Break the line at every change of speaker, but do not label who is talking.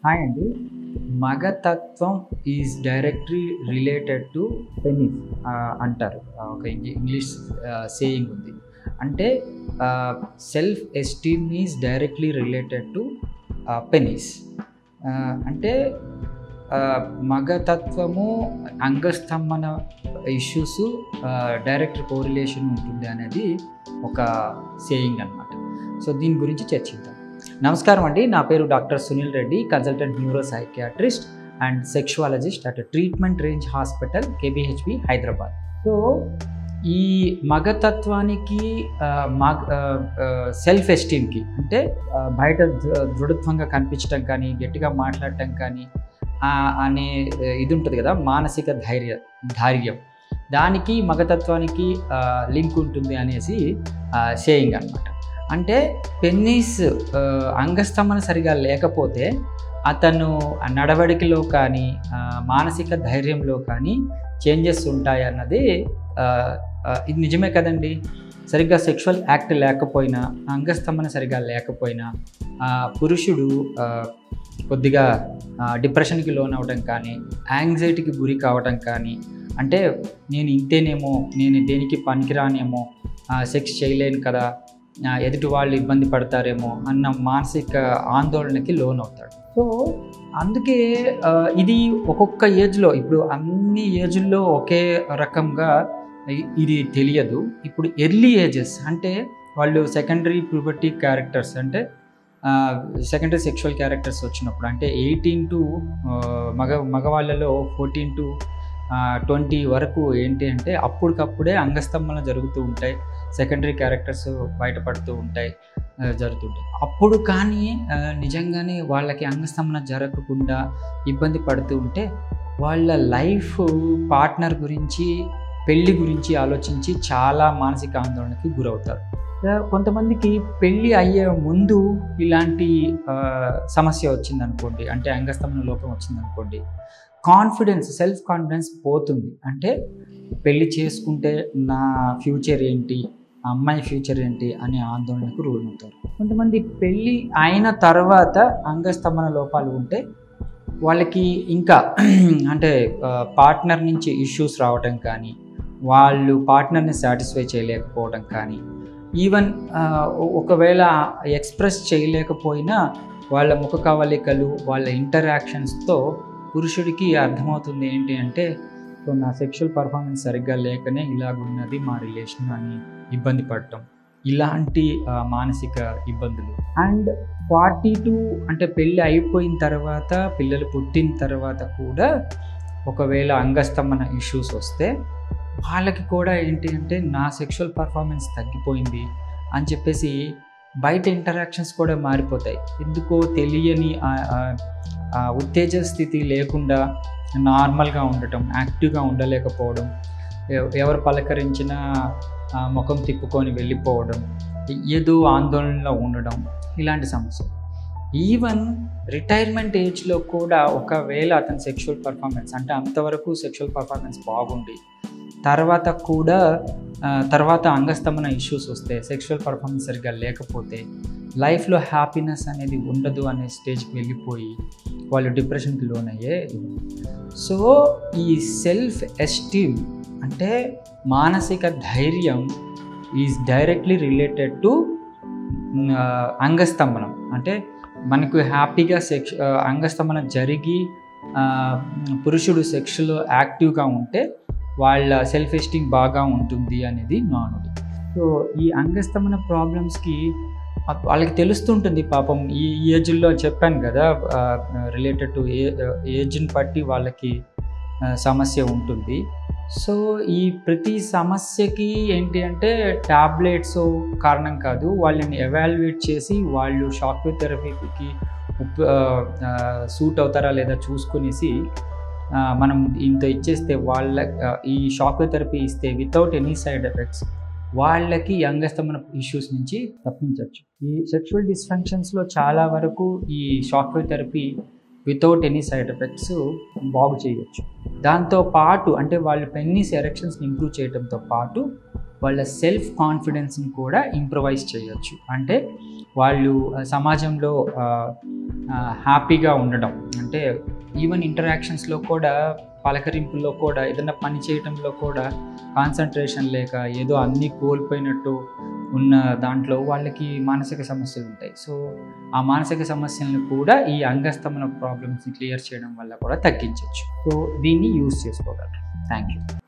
Hi అండి మగతత్వం is directly related to penis అంటారు ఆ, ఒక ఇంగ్లీ- ఇంగ్లీష్ సేయింగ్ ఉంది అంటే self esteem is directly related to penis అంటే ఆ, మగతత్వము అంగస్తంభన ఇష్యూస్ డైరెక్ట్ కోరిలేషన్ ఉంటుంది అనేది ఒక సేయింగ్ అనమాట సో దీని గురించి చర్చిద్దాం నమస్కారం అండి నా పేరు doctor Sunil Reddy consultant neuropsychiatrist and sexologist at treatment range hospital KBHB Hyderabad so ఈ మగతత్వానికి ఆ, మగ సెల్ఫ్ ఎస్టీమ్కి అంటే ఆ, బయట దృ- దృఢత్వంగా కనిపించడం కానీ గట్టిగా మాట్లాడటం కానీ ఆ, అనే ఆ, ఇది ఉంటుంది కదా మానసిక ధైర్య ధైర్యం దానికి మగతత్వానికి లింక్ ఉంటుంది అనేసి సేయింగ్ అనమాట అంటే పెన్నిస్ ఆ, అంగస్తంభన సరిగా లేకపోతే అతను ఆ నడవడికలో కానీ ఆ, మానసిక ధైర్యంలో కానీ చేంజెస్ ఉంటాయి అన్నది ఆ, ఆ, ఇది నిజమే కదండి సరిగ్గా సెక్షువల్ యాక్ట్ లేకపోయినా అంగస్తంభన సరిగా లేకపోయినా ఆ, పురుషుడు ఆ, కొద్దిగా డిప్రెషన్కి లోన్ అవ్వడం కానీ యాంగ్జైటీకి గురి కావడం కానీ అంటే నేను ఇంతేనేమో నేను దేనికి పనికిరానేమో సెక్స్ చేయలేను కదా ఆ, ఎదుటి వాళ్ళు ఇబ్బంది పడతారేమో అన్న మానసిక ఆందోళనకి లోన్ అవుతాడు సో అందుకే ఆ, ఇది ఒక్కొక్క ఏజ్లో ఇప్పుడు అన్ని ఏజ్ల్లో ఒకే రకంగా ఇ- ఇది తెలియదు ఇప్పుడు ఎర్లీ ఏజెస్ అంటే వాళ్ళు సెకండరీ ప్యూబర్టీ క్యారెక్టర్స్ అంటే సెకండరీ సెక్షువల్ క్యారెక్టర్స్ వచ్చినప్పుడు అంటే ఎయిటీన్ టు మగ మగవాళ్ళలో ఫోర్టీన్ టు ట్వంటీ వరకు ఏంటి అంటే అప్పటికప్పుడే అంగస్తంభన జరుగుతూ ఉంటాయి సెకండరీ క్యారెక్టర్స్ బయటపడుతూ ఉంటాయి ఆ, జరుగుతుంటాయి అప్పుడు కానీ ఆ, నిజంగానే వాళ్ళకి అంగస్తంభన జరగకుండా ఇబ్బంది పడుతూ ఉంటే వాళ్ళ లైఫ్ పార్ట్నర్ గురించి పెళ్లి గురించి ఆలోచించి చాలా మానసిక ఆందోళనకి గురవుతారు ఆ, కొంతమందికి పెళ్ళి అయ్యే ముందు ఇలాంటి ఆ, సమస్య వచ్చిందనుకోండి అంటే అంగస్తంభన లోపం వచ్చిందనుకోండి కాన్ఫిడెన్స్ సెల్ఫ్ కాన్ఫిడెన్స్ పోతుంది అంటే పెళ్లి చేసుకుంటే నా ఫ్యూచర్ ఏంటి ఆ అమ్మాయి ఫ్యూచర్ ఏంటి అనే ఆందోళనకు రూఢమవుతారు కొంతమంది పెళ్ళి అయిన తర్వాత అంగస్తంభన లోపాలు ఉంటే వాళ్ళకి ఇంకా అంటే పార్ట్నర్ నుంచి ఇష్యూస్ రావటం కానీ వాళ్ళు పార్ట్నర్ని సాటిస్ఫై చేయలేకపోవడం కానీ ఈవెన్ ఒకవేళ ఎక్స్ప్రెస్ చేయలేకపోయినా వాళ్ళ ముఖ కవలికలు వాళ్ళ ఇంటరాక్షన్స్తో పురుషుడికి అర్థమవుతుంది ఏంటి అంటే సో నా సెక్షువల్ పర్ఫార్మెన్స్ సరిగ్గా లేకనే ఇలాగున్నది మా రిలేషన్ అని ఇబ్బంది పడటం ఇలాంటి ఆ, మానసిక ఇబ్బందులు అండ్ ఫార్టీ టూ అంటే పెళ్ళి అయిపోయిన తర్వాత పిల్లలు పుట్టిన తర్వాత కూడా ఒకవేళ అంగస్తంభన ఇష్యూస్ వస్తే వాళ్ళకి కూడా ఏంటి అంటే నా సెక్షువల్ పర్ఫార్మెన్స్ తగ్గిపోయింది అని చెప్పేసి బయట ఇంటరాక్షన్స్ కూడా మారిపోతాయి ఎందుకో తెలియని ఆ- ఆ- ఆ ఉత్తేజ స్థితి లేకుండా నార్మల్గా ఉండటం యాక్టివ్గా ఉండలేకపోవడం ఎవ- ఎవరు పలకరించినా ఆ, ముఖం తిప్పుకొని వెళ్ళిపోవడం ఏదో ఆందోళనలో ఉండడం ఇలాంటి సమస్య ఈవెన్ రిటైర్మెంట్ ఏజ్లో కూడా ఒకవేళ అతని సెక్షువల్ పర్ఫార్మెన్స్ అంటే అంతవరకు సెక్షువల్ పర్ఫార్మెన్స్ బాగుండి తర్వాత కూడా ఆ, తర్వాత అంగస్తంభన ఇష్యూస్ వస్తే సెక్షువల్ పర్ఫార్మెన్స్ సరిగ్గా లేకపోతే లైఫ్లో హ్యాపీనెస్ అనేది ఉండదు అనే స్టేజ్కి వెళ్ళిపోయి వాళ్ళు డిప్రెషన్కి లోన్ అయ్యే ఇది. సో ఈ సెల్ఫ్ ఎస్టీమ్ అంటే మానసిక ధైర్యం ఈజ్ డైరెక్ట్లీ రిలేటెడ్ టు అంగస్తంభనం అంటే మనకు హ్యాపీగా సెక్ష ఆ, అంగస్తంభన జరిగి ఆ, పురుషుడు సెక్షులో యాక్టివ్గా ఉంటే వాళ్ళ సెల్ఫ్ ఎస్టీమ్ బాగా ఉంటుంది అనేది నానుడి సో ఈ అంగస్తంభన ప్రాబ్లమ్స్కి వాళ్ళకి తెలుస్తుంటుంది పాపం ఈ ఏజ్లో చెప్పాను కదా రిలేటెడ్ టు ఏ ఏజ్ని బట్టి వాళ్ళకి ఆ, సమస్య ఉంటుంది సో ఈ ప్రతి సమస్యకి ఏంటి అంటే టాబ్లెట్స్ కారణం కాదు వాళ్ళని ఎవాల్యుయేట్ చేసి వాళ్ళు షాక్ థెరపీకి ఉప్ సూట్ అవుతారా లేదా చూసుకునేసి ఆ, మనం ఇంత ఇచ్చేస్తే వాళ్ళ ఆ, ఈ షాక్ థెరపీ ఇస్తే వితౌట్ ఎనీ సైడ్ ఎఫెక్ట్స్ వాళ్ళకి అంగస్తమన ఇష్యూస్ నుంచి తప్పించవచ్చు ఈ సెక్షువల్ డిస్ఫంక్షన్స్లో చాలా వరకు ఈ shock therapy without any side effects బాగు చేయొచ్చు దాంతో పాటు అంటే వాళ్ళ పెన్నిస్ ఎరెక్షన్స్ని ఇంప్రూవ్ చేయడంతో పాటు వాళ్ళ సెల్ఫ్ కాన్ఫిడెన్స్ని కూడా ఇంప్రవైజ్ చేయొచ్చు అంటే వాళ్ళు ఆ, సమాజంలో హ్యాపీగా ఉండడం అంటే ఈవెన్ ఇంటరాక్షన్స్లో కూడా పలకరింపుల్లో కూడా ఏదైనా పని చేయడంలో కూడా కాన్సన్ట్రేషన్ లేక ఏదో అన్నీ కోల్పోయినట్టు ఉన్న దాంట్లో వాళ్ళకి మానసిక సమస్యలు ఉంటాయి సో ఆ మానసిక సమస్యలను కూడా ఈ అంగస్తమన ప్రాబ్లమ్స్ని క్లియర్ చేయడం వల్ల కూడా తగ్గించవచ్చు సో దీన్ని యూస్ చేసుకోగలరు థ్యాంక్ యూ